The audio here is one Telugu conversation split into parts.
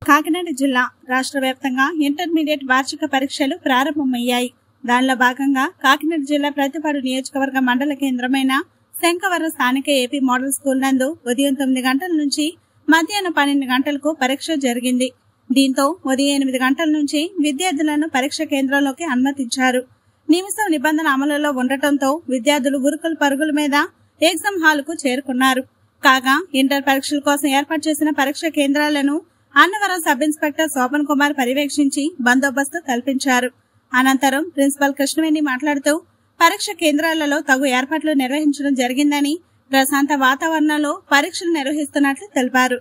కాకినాడ జిల్లా రాష్ట్ర వ్యాప్తంగా ఇంటర్మీడియట్ వార్షిక పరీక్షలు ప్రారంభమయ్యాయి దానిలో భాగంగా కాకినాడ జిల్లా ప్రతిపాడు నియోజకవర్గ మండల కేంద్రమైన శంకవరం స్థానిక ఏపీ మోడల్ స్కూల్ నందు ఉదయం తొమ్మిది గంటల నుంచి మధ్యాహ్నం పన్నెండు గంటలకు పరీక్ష జరిగింది దీంతో ఉదయం ఎనిమిది గంటల నుంచి విద్యార్థులను పరీక్ష కేంద్రంలోకి అనుమతించారు నిమిషం నిబంధన అమలులో ఉండటంతో విద్యార్థులు ఉరుకుల పరుగుల మీద ఎగ్జామ్ హాల్ కు చేరుకున్నారు కాగా ఇంటర్ పరీక్షల కోసం ఏర్పాటు చేసిన పరీక్ష కేంద్రాలను అన్నవరం సబ్ ఇన్స్పెక్టర్ శోభన్ కుమార్ పర్యవేక్షించి బందోబస్తు కల్పించారు అనంతరం ప్రిన్సిపల్ కృష్ణవేణి మాట్లాడుతూ పరీక్ష కేంద్రాలలో తగు ఏర్పాట్లు నిర్వహించడం జరిగిందని ప్రశాంత వాతావరణంలో పరీక్షలు నిర్వహిస్తున్నట్లు తెలిపారు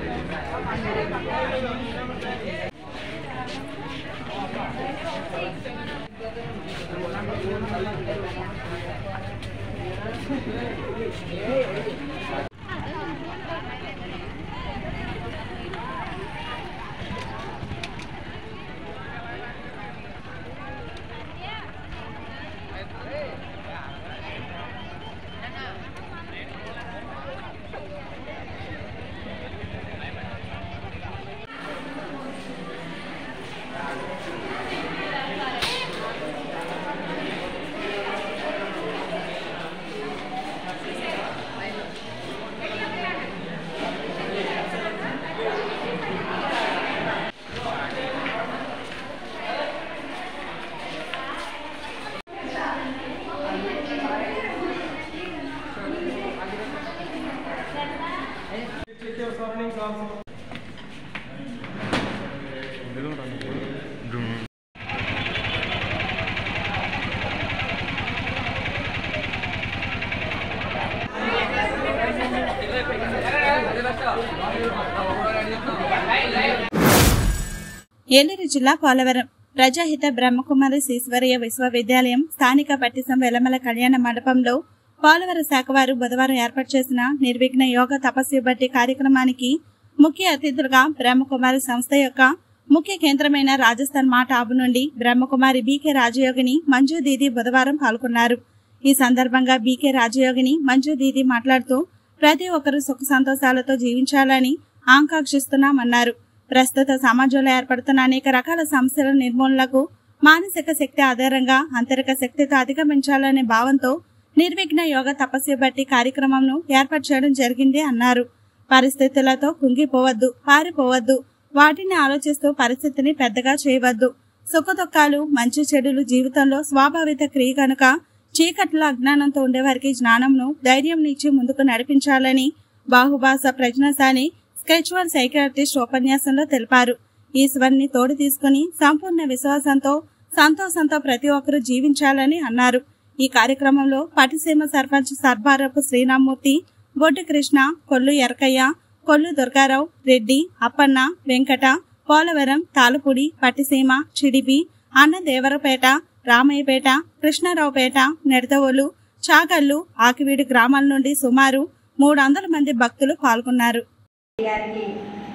ఏలూరు జిల్లా పోలవరం ప్రజాహిత బ్రహ్మకుమారి శీశ్వరయ్య విశ్వవిద్యాలయం స్థానిక పట్టిసం వెలమల కళ్యాణ మండపంలో పోలవరం శాఖ వారు బుధవారం ఏర్పాటు చేసిన నిర్విఘ్న యోగ తపస్సు బట్టి కార్యక్రమానికి ముఖ్య అతిథులుగా బ్రహ్మకుమారి సంస్థ యొక్క ముఖ్య కేంద్రమైన రాజస్థాన్ మా టాబు నుండి బ్రహ్మకుమారి బీకే రాజయోగిని మంజు దీది బుధవారం పాల్గొన్నారు ఈ సందర్భంగా బీకే రాజయోగిని మంజు దీది మాట్లాడుతూ ప్రతి ఒక్కరూ సుఖ సంతోషాలతో జీవించాలని ఆకాంక్షిస్తున్నామన్నారు ప్రస్తుత సమాజంలో ఏర్పడుతున్న అనేక రకాల సమస్యల నిర్మూలనకు మానసిక శక్తి ఆధారంగా అంతరిక శక్తితో అధిగమించాలనే భావంతో నిర్విఘ్న యోగ తపస్సు బట్టి కార్యక్రమంను ఏర్పాటు చేయడం జరిగింది అన్నారు పరిస్థితులతో కుంగిపోవద్దు పారిపోవద్దు వాటిని ఆలోచిస్తూ పరిస్థితిని పెద్దగా చేయవద్దు సుఖదుఖాలు మంచి చెడులు జీవితంలో స్వాభావిక క్రియ కనుక చీకట్ల అజ్ఞానంతో ఉండేవారికి జ్ఞానంను ధైర్యం ఇచ్చి ముందుకు నడిపించాలని బాహుభాష ప్రజ్ఞశాలి స్కెచ్వల్ సైకియాట్రిస్ట్ ఉపన్యాసంలో తెలిపారు ఈశ్వరుని తోడు తీసుకుని సంపూర్ణ విశ్వాసంతో సంతోషంతో ప్రతి ఒక్కరూ జీవించాలని అన్నారు ఈ కార్యక్రమంలో పటిసీమ సర్పంచ్ సర్బారపు శ్రీరామ్మూర్తి బొడ్డు కృష్ణ కొల్లు ఎరకయ్య కొల్లు దుర్గారావు రెడ్డి అప్పన్న వెంకట పోలవరం తాలుపూడి పట్టిసీమ చిడిపి అన్నదేవరపేట రామయ్యపేట కృష్ణారావుపేట నెడతవోలు చాగల్లు ఆకివీడు గ్రామాల నుండి సుమారు మూడు వందల మంది భక్తులు పాల్గొన్నారు గారికి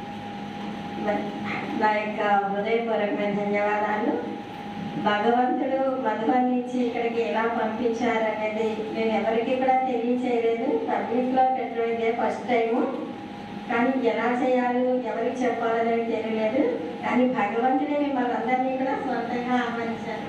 మ- నా యొక్క హృదయపూర్వకమైన ధన్యవాదాలు భగవంతుడు మధువాన్ని ఇచ్చి ఇక్కడికి ఎలా పంపించారనేది మేము ఎవరికి కూడా తెలియచేయలేదు పబ్లిక్లో పెట్టడం ఇదే ఫస్ట్ టైము కానీ ఎలా చేయాలో ఎవరికి చెప్పాలనేది తెలియలేదు కానీ భగవంతుడే మిమ్మల్ని అందరినీ కూడా సొంతంగా ఆహ్వానించారు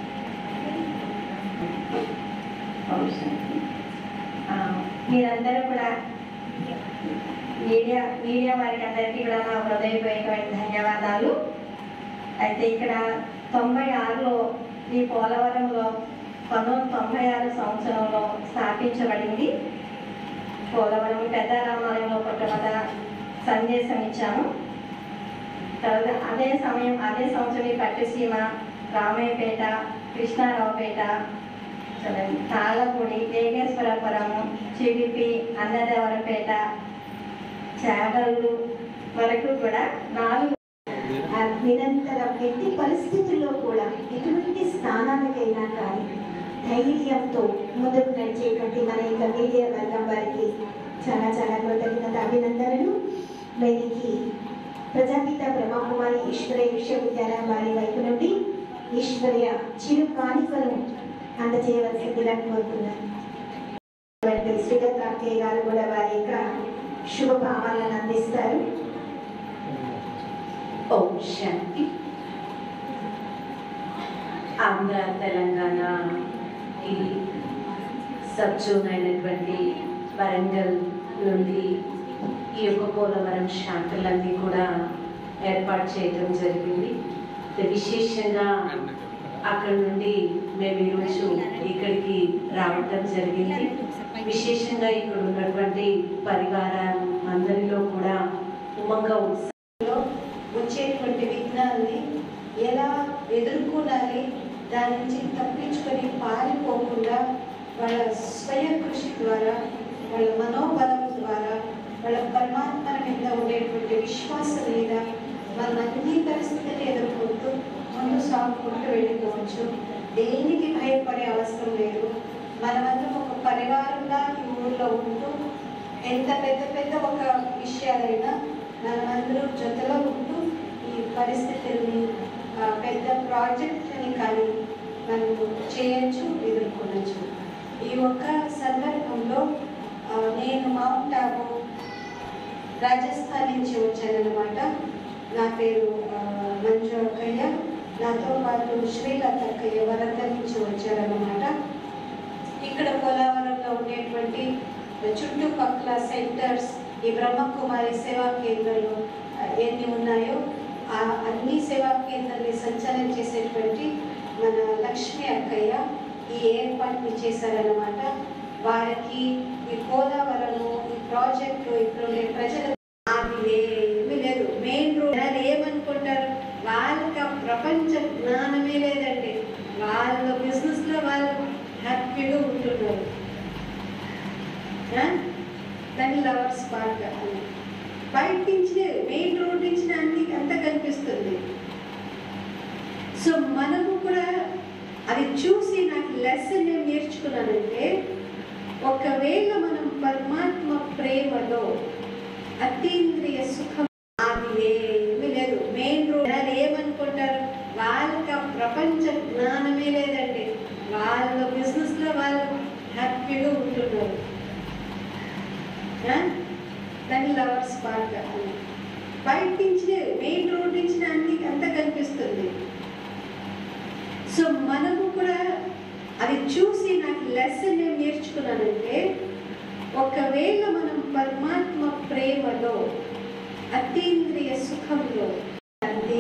ఆ, మీరందరూ కూడా మీడియా మీడియా వారికి అందరికీ కూడా నా హృదయపూర్వకమైన ధన్యవాదాలు అయితే ఇక్కడ తొంభై ఆరులో ఈ పోలవరంలో పంతొమ్మిది తొంభై ఆరు సంవత్సరంలో స్థాపించబడింది పోలవరం పెద్ద రామాలయంలో పుట్టమద సందేశం ఇచ్చాము తర్వాత అదే సమయం అదే సంవత్సరం ఈ పట్టుసీమ రామయ్యపేట కృష్ణారావుపేట చూడండి, తాళపూడి వేగేశ్వరపురము చిడిపి అన్నదేవరపేట చేగళ్ళు వరకు కూడా నాలుగు ఆ నిరంతరం ఎట్టి పరిస్థితుల్లో కూడా ఎటువంటి స్థానానికైనా కానీ ధైర్యంతో ముందుకు నడిచేటువంటి మన యొక్క మీడియా వర్గం వారికి చాలా చాలా కృతజ్ఞత అభినందనలు వీరికి ప్రజాపిత బ్రహ్మకుమారి ఈశ్వరయ్య విశ్వవిద్యాలయం వారి వైపు నుండి ఈశ్వర్య చిరు కానుకలను అందజేయవలసిందిగా కోరుతున్నాను శ్రీధర్ కార్తయ్య గారు కూడా వారి యొక్క శుభభావాలను అందిస్తారు ఓం శాంతి ఆంధ్ర తెలంగాణ ఈ సబ్ జోన్ అయినటువంటి వరంగల్ నుండి ఈ యొక్క పోలవరం శాఖలన్నీ కూడా ఏర్పాటు చేయడం జరిగింది అయితే విశేషంగా అక్కడ నుండి మేము ఈరోజు ఇక్కడికి రావటం జరిగింది విశేషంగా ఇక్కడ ఉన్నటువంటి పరివారం అందరిలో కూడా ఉమంగ ఉత్సాహంలో వచ్చేటువంటి విఘ్నాల్ని ఎలా ఎదుర్కొనాలి దాని నుంచి తప్పించుకొని పారిపోకుండా వాళ్ళ స్వయం కృషి ద్వారా వాళ్ళ మనోబలం ద్వారా వాళ్ళ పరమాత్మ మీద ఉండేటువంటి విశ్వాసం మీద మనం అన్ని పరిస్థితులు ఎదుర్కొంటూ ముందు సాగుకుంటూ వెళ్ళిపోవచ్చు దేనికి భయపడే అవసరం లేదు మనమందరం ఒక పరివారంగా ఈ ఊళ్ళో ఉంటూ ఎంత పెద్ద పెద్ద ఒక విషయాలైనా మనమందరూ జతలో ఉంటూ ఈ పరిస్థితుల్ని ఆ, పెద్ద ప్రాజెక్ట్ని కానీ మనము చేయొచ్చు ఎదుర్కొనొచ్చు ఈ ఒక్క సందర్భంలో ఆ, నేను మౌంట్ ఆబు రాజస్థాన్ నుంచి వచ్చానన్నమాట నా పేరు ఆ, మంజు అక్కయ్య నాతో పాటు శ్రీలత అక్కయ్య వరంగల్ నుంచి వచ్చారన్నమాట ఇక్కడ పోలవరంలో ఉండేటువంటి చుట్టుపక్కల సెంటర్స్ ఈ బ్రహ్మకుమారి సేవా కేంద్రాలు ఆ, ఎన్ని ఉన్నాయో ఆ అన్ని సేవా కేంద్రాన్ని సంచాలన చేసేటువంటి మన లక్ష్మి అక్కయ్య ఈ ఏర్పాటుని చేశారన్నమాట వారికి ఈ పోలవరము ఈ ప్రాజెక్టు ఇక్కడ ఉండే ప్రజల అది ఏమీ లేదు మెయిన్ రోడ్ జనాలు ఏమనుకుంటారు వాళ్ళకి ఆ ప్రపంచ జ్ఞానమే లేదండి వాళ్ళ బిజినెస్ లో వాళ్ళు హ్యాపీగా ఉంటున్నారు ఆ? దాన్ని లవర్స్ పార్క్ అని బయట నుంచి మెయిన్ రోడ్ నుంచి అన్ని అంతా కనిపిస్తుంది సో మనము కూడా అది చూసి నాకు లెసన్ ఏం నేర్చుకున్నానంటే ఒకవేళ మనం పరమాత్మ ప్రేమలో అతీంద్రియ సుఖం అది ఏమీ లేదు మెయిన్ రోడ్ జనాలు ఏమనుకుంటారు వాళ్ళకి ఆ ప్రపంచ జ్ఞానమే లేదండి వాళ్ళ బిజినెస్ లో వాళ్ళు హ్యాపీగా ఉంటున్నారు ఆ? దాన్ని లవర్స్ పార్క్ అని బయట నుంచి మెయిన్ రోడ్ నుంచి అన్ని అంతా కనిపిస్తుంది సో మనము కూడా అది చూసి నాకు లెసన్ ఏం నేర్చుకున్నానంటే ఒకవేళ మనం పరమాత్మ ప్రేమలో అతీంద్రియ సుఖంలో అంటే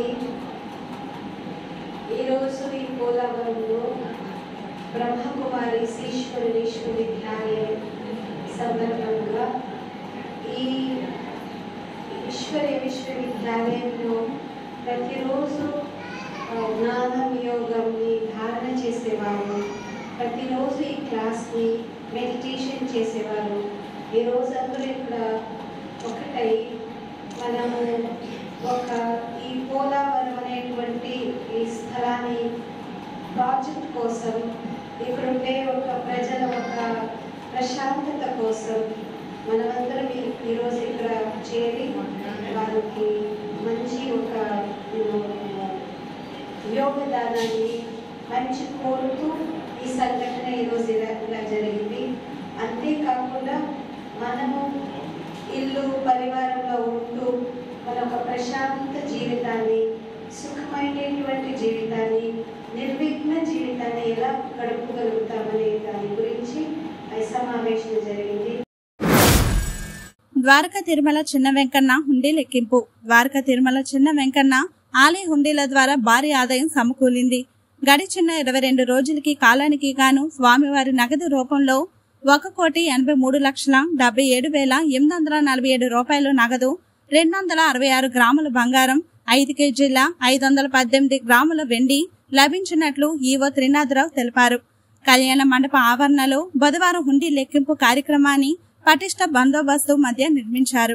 ఈరోజు ఈ పోలవరంలో బ్రహ్మకుమారి శ్రీశ్వరి విశ్వవిద్యాలయం సందర్భంగా ఈ ఈశ్వరి విశ్వవిద్యాలయంలో ప్రతిరోజు ఆ, జ్ఞానం యోగంని ధారణ చేసేవారు ప్రతిరోజు ఈ క్లాస్ని మెడిటేషన్ చేసేవారు ఈరోజు అందరూ ఇక్కడ ఒకటై మనము ఒక ఈ పోలావరం అనేటువంటి ఈ స్థలాన్ని ప్రాజెక్ట్ కోసం ఇక్కడ ఉండే ఒక ప్రజల ఒక ప్రశాంతత కోసం మనమందరం ఈ- ఈరోజు ఇక్కడ చేరి వారికి మంచి ఒక యోగదానాన్ని మంచి కోరుతూ ఈ సంఘటన ఈరోజు ఇలా ఇలా జరిగింది అంతేకాకుండా మనము ఇల్లు పరివారంలో ఉంటూ మన ఒక ప్రశాంత జీవితాన్ని సుఖమైనటువంటి జీవితాన్ని నిర్విఘ్న జీవితాన్ని ఎలా గడుపుగలుగుతామనే దాని గురించి ఈ సమావేశం జరిగింది ద్వారకా తిరుమల చిన్న వెంకన్న హుండీ లెక్కింపు ద్వారకా తిరుమల చిన్న వెంకన్న ఆలయ హుండీల ద్వారా భారీ ఆదాయం సమకూలింది గడిచిన ఇరవై రెండు రోజులకి కాలానికి గాను స్వామివారి నగదు రూపంలో ఒక కోటి ఎనభై మూడు లక్షల డెబ్బై ఏడు వేల ఎనిమిది వందల నలభై ఏడు రూపాయలు నగదు రెండు వందల అరవై ఆరు గ్రాముల బంగారం ఐదు కేజీల ఐదు వందల పద్దెనిమిది గ్రాముల వెండి లభించినట్లు ఈవో త్రినాథరావు తెలిపారు కళ్యాణ మండప ఆవరణలో బుధవారం హుండీ లెక్కింపు కార్యక్రమాన్ని పటిష్ట బందోబస్తు మధ్య నిర్మించారు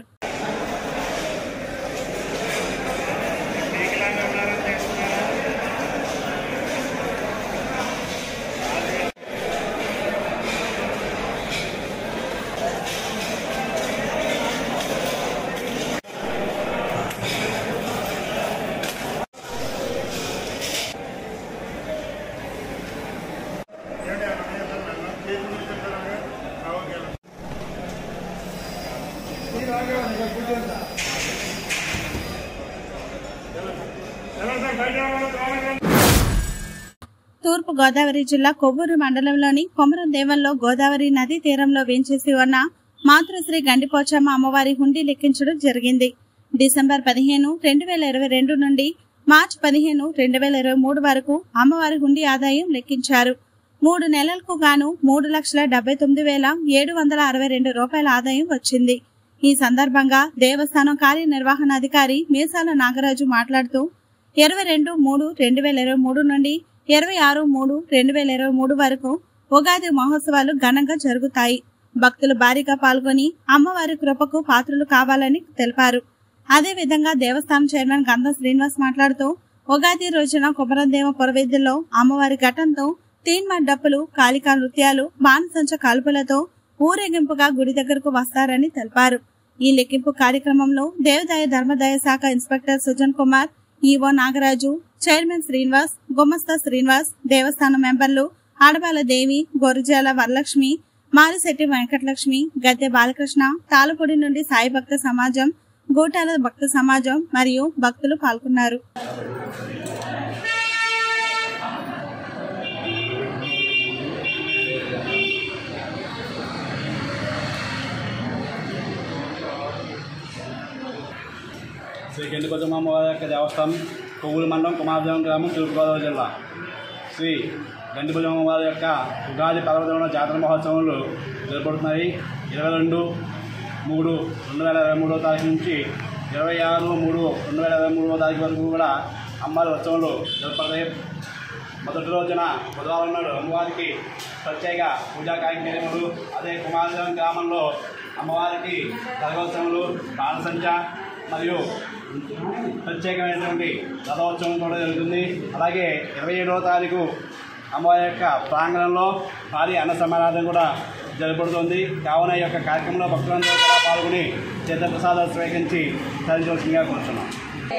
ఈ రాగా తూర్పు గోదావరి జిల్లా కొవ్వూరు మండలంలోని కొమరం దేవంలో గోదావరి నదీ తీరంలో వేంచేసి ఉన్న మాతృశ్రీ గండిపోచమ్మ అమ్మవారి హుండీ లెక్కించడం జరిగింది డిసెంబర్ పదిహేను రెండు వేల ఇరవై రెండు నుండి మార్చి పదిహేను రెండు వేల ఇరవై మూడు వరకు అమ్మవారి హుండీ ఆదాయం లెక్కించారు మూడు నెలలకు గాను మూడు లక్షల డెబ్బై తొమ్మిది వేల ఏడు వందల అరవై రెండు రూపాయల ఆదాయం వచ్చింది ఈ సందర్భంగా దేవస్థానం కార్యనిర్వహణాధికారి మీసాల నాగరాజు మాట్లాడుతూ ఇరవై రెండు మూడు రెండు వేల ఇరవై మూడు నుండి ఇరవై ఆరు మూడు రెండు వేల ఇరవై మూడు వరకు ఉగాది మహోత్సవాలు ఘనంగా జరుగుతాయి భక్తులు భారీగా పాల్గొని అమ్మవారి కృపకు పాత్రలు కావాలని తెలిపారు అదేవిధంగా దేవస్థానం చైర్మన్ గంధం శ్రీనివాస్ మాట్లాడుతూ ఉగాది రోజున కుమరందేవ పురవేద్దుల్లో అమ్మవారి ఘటంతో తీన్మా డప్పులు కాళికా నృత్యాలు బాణసంచ కాల్పులతో ఊరేగింపుగా గుడి దగ్గరకు వస్తారని తెలిపారు ఈ లెక్కింపు కార్యక్రమంలో దేవదాయ ధర్మదాయ శాఖ inspector Sujan Kumar EO Nagaraju chairman Srinivas గుమస్తా శ్రీనివాస్ దేవస్థానం మెంబర్లు ఆడబాల దేవి గొర్జాల వరలక్ష్మి మారిశెట్టి వెంకటలక్ష్మి గద్దె బాలకృష్ణ తాళపూడి నుండి సాయి భక్త సమాజం గూటాల భక్త సమాజం మరియు భక్తులు పాల్గొన్నారు శ్రీ గెండుకొద్దమ్మ అమ్మవారి యొక్క దేవస్థానం కొవ్వూరు మండలం కుమారదేవం గ్రామం తూర్పుగోదావరి జిల్లా శ్రీ గండిభుజం అమ్మవారి యొక్క ఉగాది పర్వదిన జాతర మహోత్సవాలు జరపడుతున్నాయి ఇరవై రెండు మూడు రెండు వేల ఇరవై మూడో తారీఖు నుంచి ఇరవై ఆరు మూడు రెండు వేల ఇరవై మూడో తారీఖు వరకు కూడా అమ్మవారి ఉత్సవాలు జరపడతాయి మొదటి రోజున బుధవారం నాడు అమ్మవారికి ప్రత్యేక పూజా కార్యక్రమాలు అదే కుమారదేవం గ్రామంలో అమ్మవారికి రథోత్సవాలు బాణసంచ మరియు ప్రత్యేకమైనటువంటి రథోత్సవం కూడా జరుగుతుంది అలాగే ఇరవై ఏడవ తారీఖు అమ్మవారి యొక్క ప్రాంగణంలో భారీ అన్న సమారాధన కూడా జరపడుతుంది కావున ఈ యొక్క కార్యక్రమంలో భక్తులందరూ కూడా పాల్గొని తీర్థప్రసాదాలు స్వీకరించి తరించవలసిందిగా కోరుతున్నాం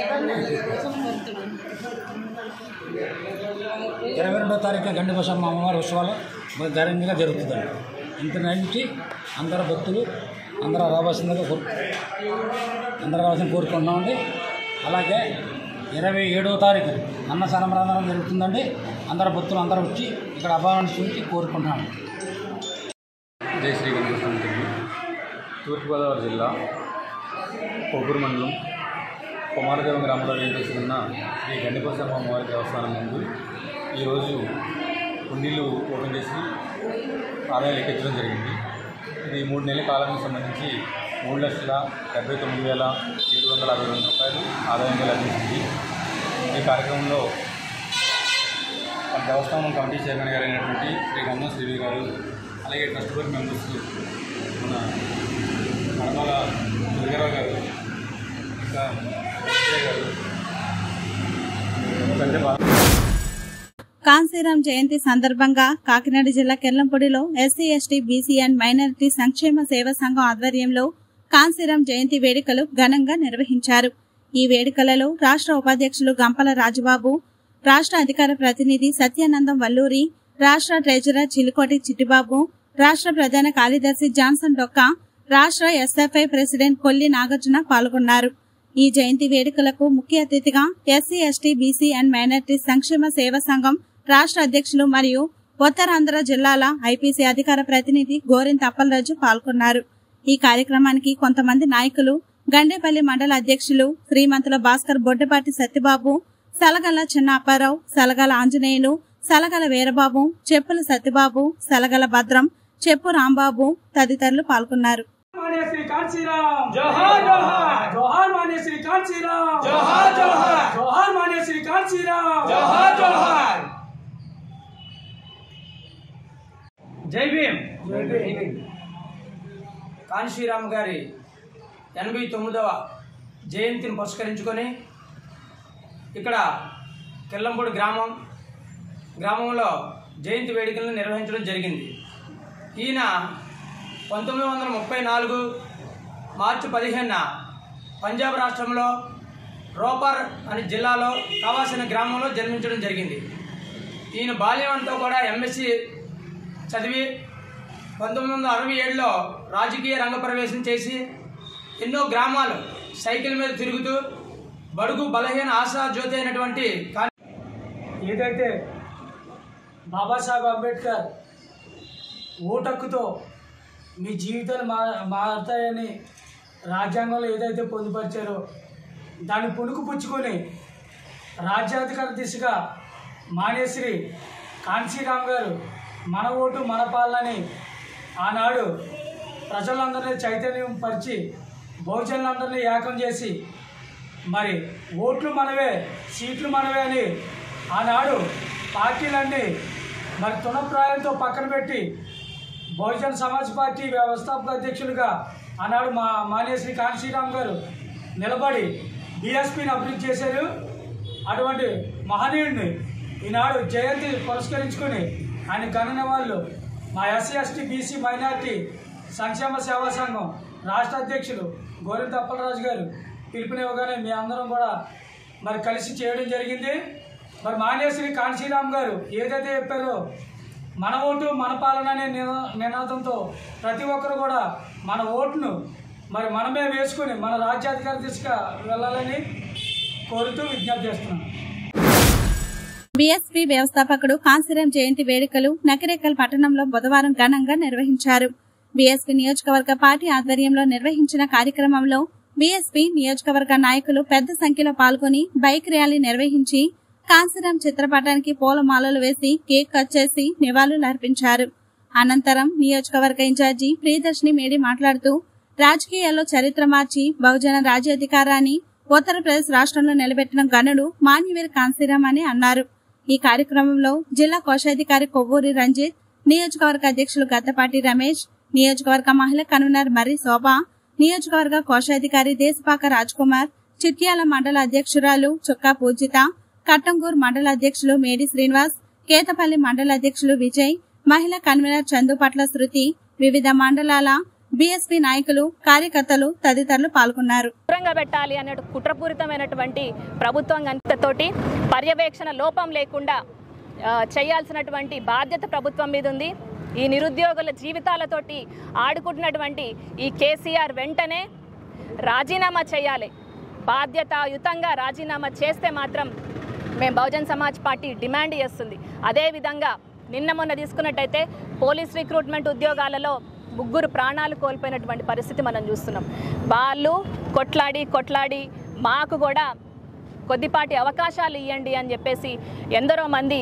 ఇరవై రెండో తారీఖు గండిపోసమ్మ అమ్మవారి ఉత్సవాలు మరి ఘనంగా జరుగుతుందండి ఇంత నుంచి అందరు భక్తులు అందరూ రావాల్సిందిగా కోరు అందరూ రావాల్సింది కోరుకుంటున్నామండి అలాగే ఇరవై ఏడవ తారీఖు అన్న సనమరాధన జరుగుతుందండి అందరు భక్తులు అందరూ వచ్చి ఇక్కడ అభావించి కోరుకుంటున్నాము జై శ్రీ గణేశ్వరం దేవి తూర్పుగోదావరి జిల్లా కొబ్బూరు మండలం కుమారదేవం గ్రామంలో వేయించేస్తున్న శ్రీ గండిపోసమ్మ అమ్మవారి దేవస్థానం ముందు ఈరోజు కుండీలు ఓపెన్ చేసి ఆదాయం లెక్కించడం జరిగింది ఇది మూడు నెలల కాలానికి సంబంధించి మూడు లక్షల డెబ్బై తొమ్మిది వేల ఏడు వందల అరవై రెండు రూపాయలు ఆదాయంగా లభించింది ఈ కార్యక్రమంలో మన దేవస్థానం కమిటీ చైర్మన్ గారు అయినటువంటి శ్రీ గంధం శ్రీవి గారు అలాగే ట్రస్ట్ బోర్డ్ మెంబర్స్ మన మడమల దుర్గారావు గారు ఇంకా విజయ్ గారు కంటే బాగా కాంశీరాం జయంతి సందర్భంగా కాకినాడ జిల్లా కెల్లంపూడిలో SC ST BC and minority సంక్షేమ సేవా సంఘం ఆధ్వర్యంలో కాంశీరాం జయంతి వేడుకలు ఘనంగా నిర్వహించారు ఈ వేడుకలలో రాష్ట్ర ఉపాధ్యక్షులు గంపల రాజబాబు రాష్ట్ర అధికార ప్రతినిధి సత్యానందం వల్లూరి రాష్ట్ర ట్రెజరర్ చిలుకోటి చిట్టిబాబు రాష్ట్ర ప్రధాన కార్యదర్శి జాన్సన్ డొక్క రాష్ట్ర ఎస్ఎఫ్ఐ ప్రెసిడెంట్ కొల్లి నాగార్జున పాల్గొన్నారు ఈ జయంతి వేడుకలకు ముఖ్య అతిథిగా SC ST BC and minority సంక్షేమ సేవా సంఘం రాష్ట్ర అధ్యక్షులు మరియు ఉత్తరాంధ్ర జిల్లాల ఐపీసీ అధికార ప్రతినిధి గోరింత అప్పలరాజు పాల్గొన్నారు ఈ కార్యక్రమానికి కొంతమంది నాయకులు గండేపల్లి మండల అధ్యక్షులు శ్రీమంతుల భాస్కర్ బొడ్డపాటి సత్యబాబు సలగల చిన్న అప్పారావు సలగల ఆంజనేయులు సలగల వీరబాబు చెప్పుల సత్యబాబు సలగల భద్రం చెప్పు రాంబాబు తదితరులు పాల్గొన్నారు मान्य श्री कांचीराम जोहार जोहार जोहार मान्य श्री कांचीराम जोहार जोहार जोहार मान्य श्री कांचीराम जोहार जोहार జై భీమ్ కాన్శీరామ్ గారి ఎనభై తొమ్మిదవ జయంతిని పురస్కరించుకొని ఇక్కడ కిల్లంపూడి గ్రామం గ్రామంలో జయంతి వేడుకలను నిర్వహించడం జరిగింది ఈయన పంతొమ్మిది వందల ముప్పై నాలుగు మార్చి పదిహేనున పంజాబ్ రాష్ట్రంలో రోపర్ అనే జిల్లాలో కవాసిన గ్రామంలో జన్మించడం జరిగింది ఈయన బాల్యం అంతా కూడా ఎంఎస్సి చదివి పంతొమ్మిది వందల అరవై ఏడులో రాజకీయ రంగ ప్రవేశం చేసి ఎన్నో గ్రామాలు సైకిల్ మీద తిరుగుతూ బడుగు బలహీన ఆశా జ్యోతి అయినటువంటి కా- ఏదైతే బాబాసాహెబ్ అంబేద్కర్ ఓటక్కుతో మీ జీవితాలు మా మారుతాయని రాజ్యాంగంలో ఏదైతే పొందుపరిచారో దాన్ని పుణుకు పుచ్చుకొని రాజ్యాధికార దిశగా మానేశ్రీ కాంచీరామ్ గారు మన ఓటు మన పాలనని ఆనాడు ప్రజలందరినీ చైతన్యం పరిచి బహుజనులందరినీ ఏకం చేసి మరి ఓట్లు మనవే సీట్లు మనవే అని ఆనాడు పార్టీలన్నీ మరి తునప్రాయంతో పక్కన పెట్టి బహుజన్ సమాజ్ పార్టీ వ్యవస్థాపక అధ్యక్షులుగా ఆనాడు మా మానేశ్రీ కాంశీరామ్ గారు నిలబడి బీఎస్పీని అభివృద్ధి చేశారు అటువంటి మహనీయుడిని ఈనాడు జయంతి పురస్కరించుకొని ఆయన గణన వాళ్ళు మా ఎస్సీ ఎస్టీ బీసీ మైనార్టీ సంక్షేమ సేవా సంఘం రాష్ట్ర అధ్యక్షులు గోరింత అప్పలరాజు గారు పిలుపునివ్వగానే మీ అందరం కూడా మరి కలిసి చేయడం జరిగింది మరి మానేశ్వరి కాంశీరామ్ గారు ఏదైతే చెప్పారో మన ఓటు మన పాలన అనే నినా- నినాదంతో ప్రతి ఒక్కరు కూడా మన ఓటును మరి మనమే వేసుకొని మన రాజ్యాధికార దిశగా వెళ్ళాలని కోరుతూ విజ్ఞప్తి చేస్తున్నాను బీఎస్పీ వ్యవస్థాపకుడు కాంశీరాం జయంతి వేడుకలు నకిరేకల్ పట్టణంలో బుధవారం ఘనంగా నిర్వహించారు బీఎస్పీ నియోజకవర్గ పార్టీ ఆధ్వర్యంలో నిర్వహించిన కార్యక్రమంలో బీఎస్పీ నియోజకవర్గ నాయకులు పెద్ద సంఖ్యలో పాల్గొని బైక్ ర్యాలీ నిర్వహించి కాంశీరాం చిత్రపటానికి పూలమాలలు వేసి కేక్ కట్ చేసి నివాళులర్పించారు అనంతరం నియోజకవర్గ ఇన్ఛార్జి ప్రియదర్శిని మేడి మాట్లాడుతూ రాజకీయాల్లో చరిత్ర మార్చి బహుజన రాజ్యాధికారాన్ని ఉత్తరప్రదేశ్ రాష్ట్రంలో నిలబెట్టిన గనుడు మాన్యవీర్ కాంశీరాం అని అన్నారు ఈ కార్యక్రమంలో జిల్లా కోశాధికారి కొవ్వూరి రంజిత్ నియోజకవర్గ అధ్యక్షులు గద్దపాటి రమేష్ నియోజకవర్గ మహిళా కన్వీనర్ మర్రి శోభ నియోజకవర్గ కోశాధికారి దేశపాక రాజ్ కుమార్ చిట్యాల మండల అధ్యక్షురాలు చుక్కా పూజిత కట్టంగూర్ మండల అధ్యక్షులు మేడి శ్రీనివాస్ కేతపల్లి మండల అధ్యక్షులు విజయ్ మహిళా కన్వీనర్ చందుపట్ల శృతి వివిధ మండలాల బీఎస్పీ నాయకులు కార్యకర్తలు తదితరులు పాల్గొన్నారు దూరంగా పెట్టాలి అనే కుట్రపూరితమైనటువంటి ప్రభుత్వం గంతతోటి పర్యవేక్షణ లోపం లేకుండా ఆ, చేయాల్సినటువంటి బాధ్యత ప్రభుత్వం మీద ఉంది ఈ నిరుద్యోగుల జీవితాలతోటి ఆడుకుంటున్నటువంటి ఈ కేసీఆర్ వెంటనే రాజీనామా చేయాలి బాధ్యతాయుతంగా రాజీనామా చేస్తే మాత్రం మేము బహుజన్ సమాజ్ పార్టీ డిమాండ్ చేస్తుంది అదేవిధంగా నిన్న మొన్న తీసుకున్నట్టయితే పోలీస్ రిక్రూట్మెంట్ ఉద్యోగాలలో ముగ్గురు ప్రాణాలు కోల్పోయినటువంటి పరిస్థితి మనం చూస్తున్నాం వాళ్ళు కొట్లాడి కొట్లాడి మాకు కూడా కొద్దిపాటి అవకాశాలు ఇవ్వండి అని చెప్పేసి ఎందరో మంది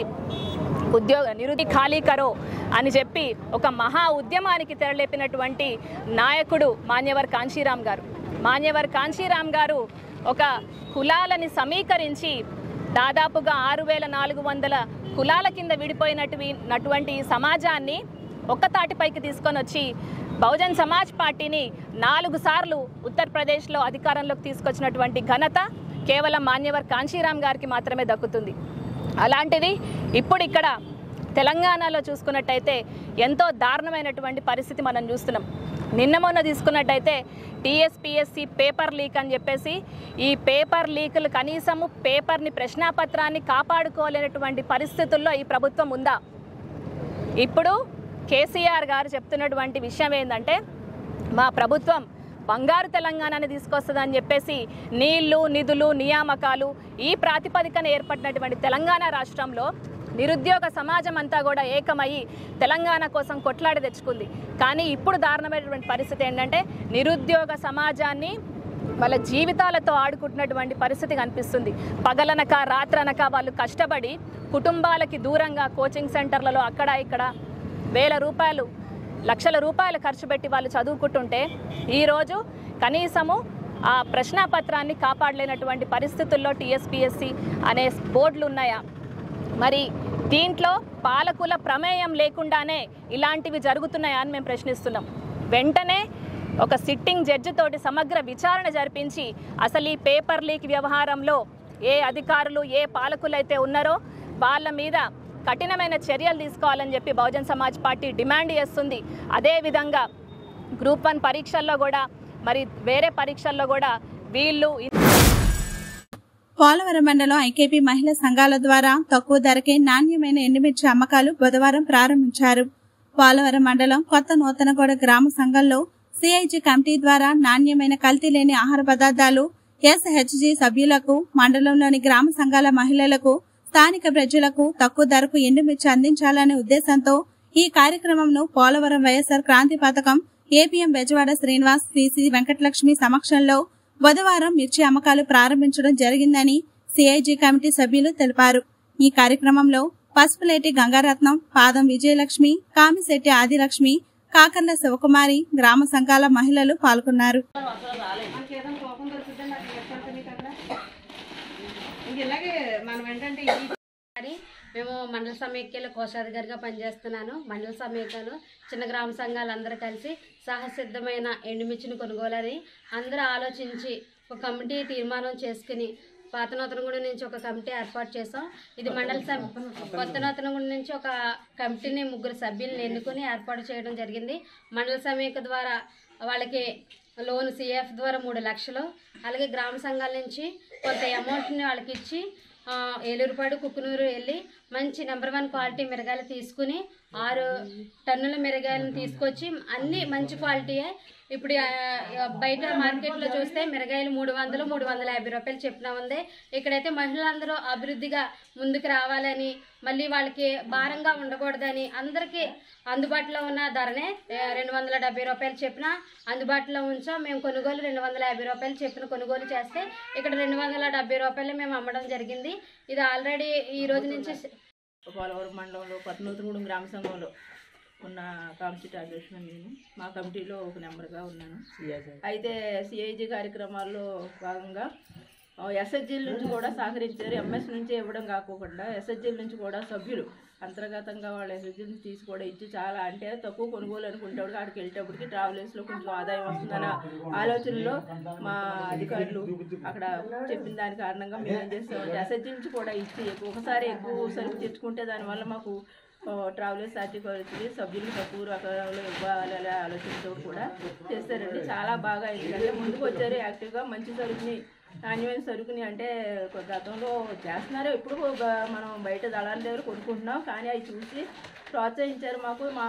ఉద్యోగ నిరుది ఖాళీ కరో అని చెప్పి ఒక మహా ఉద్యమానికి తెరలేపినటువంటి నాయకుడు మాన్యవర్ కాంశీరామ్ గారు మాన్యవర్ కాంశీరామ్ గారు ఒక కులాలని సమీకరించి దాదాపుగా ఆరు వేల నాలుగు వందల కులాల కింద విడిపోయినటువంటి ఈ సమాజాన్ని ఒక్క తాటిపైకి తీసుకొని వచ్చి బహుజన్ సమాజ్ పార్టీని నాలుగు సార్లు ఉత్తరప్రదేశ్లో అధికారంలోకి తీసుకొచ్చినటువంటి ఘనత కేవలం మాన్యవర్ కాంశీరామ్ గారికి మాత్రమే దక్కుతుంది అలాంటిది ఇప్పుడు ఇక్కడ తెలంగాణలో చూసుకున్నట్టయితే ఎంతో దారుణమైనటువంటి పరిస్థితి మనం చూస్తున్నాం నిన్న మొన్న తీసుకున్నట్టయితే టీఎస్పిఎస్సి పేపర్ లీక్ అని చెప్పేసి ఈ పేపర్ లీకులు కనీసము పేపర్ని ప్రశ్నాపత్రాన్ని కాపాడుకోలేనటువంటి పరిస్థితుల్లో ఈ ప్రభుత్వం ఉందా ఇప్పుడు కేసీఆర్ గారు చెప్తున్నటువంటి విషయం ఏంటంటే మా ప్రభుత్వం బంగారు తెలంగాణని తీసుకొస్తుందని చెప్పేసి నీళ్లు నిధులు నియామకాలు ఈ ప్రాతిపదికన ఏర్పడినటువంటి తెలంగాణ రాష్ట్రంలో నిరుద్యోగ సమాజం అంతా కూడా ఏకమయ్యి తెలంగాణ కోసం కొట్లాడి తెచ్చుకుంది కానీ ఇప్పుడు దారుణమైనటువంటి పరిస్థితి ఏంటంటే నిరుద్యోగ సమాజాన్ని వాళ్ళ జీవితాలతో ఆడుకుంటున్నటువంటి పరిస్థితి కనిపిస్తుంది పగలనక రాత్రనక వాళ్ళు కష్టపడి కుటుంబాలకి దూరంగా కోచింగ్ సెంటర్లలో అక్కడ ఇక్కడ వేల రూపాయలు లక్షల రూపాయలు ఖర్చు పెట్టి వాళ్ళు చదువుకుంటుంటే ఈరోజు కనీసము ఆ ప్రశ్నాపత్రాన్ని కాపాడలేనటువంటి పరిస్థితుల్లో టీఎస్పిఎస్సి అనే బోర్డులు ఉన్నాయా మరి దీంట్లో పాలకుల ప్రమేయం లేకుండానే ఇలాంటివి జరుగుతున్నాయా అని మేము ప్రశ్నిస్తున్నాం వెంటనే ఒక సిట్టింగ్ జడ్జి తోటి సమగ్ర విచారణ జరిపించి అసలు ఈ పేపర్ లీక్ వ్యవహారంలో ఏ అధికారులు ఏ పాలకులు అయితే ఉన్నారో వాళ్ళ మీద కఠినమైన చర్యలు తీసుకోవాలని చెప్పి బహుజన్ సమాజ్ పార్టీ డిమాండ్ చేస్తుంది అదేవిధంగా గ్రూప్ వన్ పరీక్షల్లో కూడా మరి వేరే పరీక్షల్లో కూడా వీళ్ళు పోలవరం మండలం ఐకేపీ మహిళా సంఘాల ద్వారా తక్కువ ధరకే నాణ్యమైన ఎండుమిర్చి అమ్మకాలు బుధవారం ప్రారంభించారు పోలవరం మండలం కొత్త నూతనగూడ గ్రామ సంఘంలో సిఐజి కమిటీ ద్వారా నాణ్యమైన కల్తీ లేని ఆహార పదార్థాలు ఎస్హెచ్జి సభ్యులకు మండలంలోని గ్రామ సంఘాల మహిళలకు స్థానిక ప్రజలకు తక్కువ ధరకు ఎండుమిర్చి అందించాలనే ఉద్దేశంతో ఈ కార్యక్రమంను పోలవరం వైఎస్ఆర్ క్రాంతి పథకం ఏపీఎం బెజవాడ శ్రీనివాస్ సిసి వెంకటలక్ష్మి సమక్షంలో బుధవారం మిర్చి అమ్మకాలు ప్రారంభించడం జరిగిందని సిఐజి కమిటీ సభ్యులు తెలిపారు ఈ కార్యక్రమంలో పసుపులేటి గంగారత్నం పాదం విజయలక్ష్మి కామిశెట్టి ఆదిలక్ష్మి కాకర్ల శివకుమారి గ్రామ సంఘాల మహిళలు పాల్గొన్నారు ఇలాగే మనం ఏంటంటే ఇది మేము మండల సమైక్యలో కోశాధికారిగా పనిచేస్తున్నాను మండల సమైక్యలో చిన్న గ్రామ సంఘాలు అందరూ కలిసి సహసిద్ధమైన ఎండుమిర్చిని కొనుగోలని అందరూ ఆలోచించి ఒక కమిటీ తీర్మానం చేసుకుని పాత నూతనగూడెం నుంచి ఒక కమిటీ ఏర్పాటు చేసాం ఇది మండల సభ కొత్త నూతనగూడెం నుంచి ఒక కమిటీని ముగ్గురు సభ్యులను ఎన్నుకొని ఏర్పాటు చేయడం జరిగింది మండల సమీక ద్వారా వాళ్ళకి లోన్ సిఎఫ్ ద్వారా మూడు లక్షలు అలాగే గ్రామ సంఘాల నుంచి కొంత అమౌంట్ని వాళ్ళకి ఇచ్చి ఆ, ఏలూరుపాడు కుక్కునూరు వెళ్ళి మంచి నెంబర్ వన్ క్వాలిటీ మిరగాయలు తీసుకుని ఆరు టన్నుల మిరగాయలను తీసుకొచ్చి అన్నీ మంచి క్వాలిటీయే ఇప్పుడు ఆ, బయట మార్కెట్లో చూస్తే మిరగాయలు మూడు వందలు మూడు వందల యాభై రూపాయలు చెప్పిన ఉంది ఇక్కడైతే మహిళలందరూ అభివృద్ధిగా ముందుకు రావాలని మళ్ళీ వాళ్ళకి భారంగా ఉండకూడదని అందరికీ అందుబాటులో ఉన్న ధరనే ఆ, రెండు వందల డెబ్బై రూపాయలు చెప్పిన అందుబాటులో ఉంచాం మేము కొనుగోలు రెండు వందల యాభై రూపాయలు చెప్పిన కొనుగోలు చేస్తే ఇక్కడ రెండు వందల డెబ్బై రూపాయలు మేము అమ్మడం జరిగింది ఇది ఆల్రెడీ ఈ రోజు నుంచి పోలవరం మండలంలో కొత్తనూతనగూడెం గ్రామ సంఘంలో ఉన్న కమిటీ అధ్యక్షుడు నేను మా కమిటీలో ఒక నెంబర్గా ఉన్నాను అయితే సిఐజి కార్యక్రమాల్లో భాగంగా ఎస్హెచ్జిల నుంచి కూడా సహకరించారు ఎంఎస్ నుంచి ఇవ్వడం కాకుండా ఎస్హెచ్జిల నుంచి కూడా సభ్యులు అంతర్గతంగా వాళ్ళ ఎస్హెచ్జిల నుంచి తీసి కూడా ఇచ్చి చాలా అంటే తక్కువ కొనుగోలు అనుకుంటేప్పుడు అక్కడికి వెళ్ళేటప్పటికి ట్రావెలర్స్లో కొంచెం ఆదాయం వస్తుందన్న ఆలోచనలో మా అధికారులు అక్కడ చెప్పిన దాని కారణంగా మేము ఏం చేస్తామంటే ఎస్హెచ్జి నుంచి కూడా ఇచ్చి ఎక్కువ- ఒకసారి ఎక్కువ సరుకు తెచ్చుకుంటే దానివల్ల మాకు ట్రావెలర్స్ సర్టిఫికేట్ సభ్యులు తక్కువ రకాలు ఇవ్వాలనే ఆలోచనతో కూడా చేస్తారండి చాలా బాగా ఎందుకంటే ముందుకు వచ్చారు యాక్టివ్గా మంచి సరుకుని నాణ్యమైన సరుకుని అంటే కొ- గతంలో చేస్తున్నారు ఎప్పుడు బ- మనం బయట దళాల దగ్గర కొనుక్కుంటున్నాం కానీ అవి చూసి ప్రోత్సహించారు మాకు మా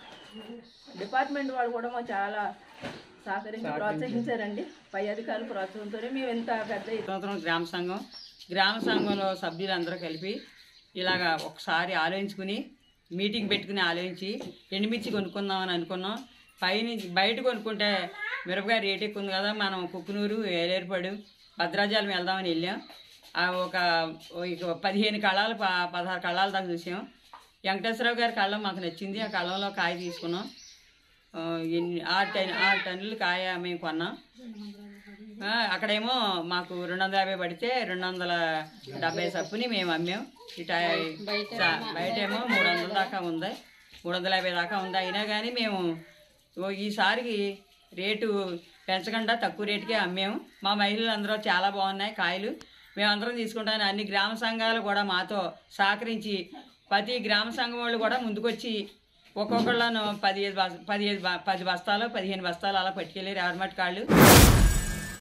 డిపార్ట్మెంట్ వాళ్ళు కూడా మాకు చాలా సహకరించి ప్రోత్సహించారండి పై అధికారుల ప్రోత్సాహంతోనే మేము ఎంత పెద్ద నూతన గ్రామ సంఘం గ్రామ సంఘంలో సభ్యులందరూ కలిపి ఇలాగా ఒకసారి ఆలోచించుకుని మీటింగ్ పెట్టుకుని ఆలోచించి ఎండుమిర్చి కొనుక్కుందామని అనుకున్నాం పైనుంచి బయట కొనుక్కుంటే మిరపకాయ రేట్ ఎక్కువ ఉంది కదా మనం కుక్కునూరు ఏలేరుపాడు భద్రాచలం వెళ్దామని వెళ్ళాం ఆ ఒక ఇక పదిహేను కళాలు ప పదహారు కళాల దాకా చూసాం వెంకటేశ్వరరావు గారి కళ్ళం మాకు నచ్చింది ఆ కళ్ళంలో కాయ తీసుకున్నాం ఆ, ఎన్ని ఆరు టన్ ఆరు టన్నులు కాయ మేము కొన్నాం ఆ, అక్కడేమో మాకు రెండు వందల యాభై పడితే రెండు వందల డెబ్బై సప్పుని మేము అమ్మాం ఇట స- బయటేమో మూడు వందల దాకా ఉంది మూడు వందల యాభై దాకా ఉంది అయినా కానీ మేము ఓ ఈసారికి రేటు పెంచకుండా తక్కువ రేటుకే అమ్మాము మా మహిళలు అందరూ చాలా బాగున్నాయి కాయలు మేమందరం తీసుకుంటాను అన్ని గ్రామ సంఘాలు కూడా మాతో సహకరించి ప్రతి గ్రామ సంఘం వాళ్ళు కూడా ముందుకొచ్చి ఒక్కొక్కళ్ళను పదిహేను బస్ పదిహేను బ- పది బస్తాలు పదిహేను బస్తాలు అలా పట్టుకెళ్ళి రెవర్ మట్టి కాళ్ళు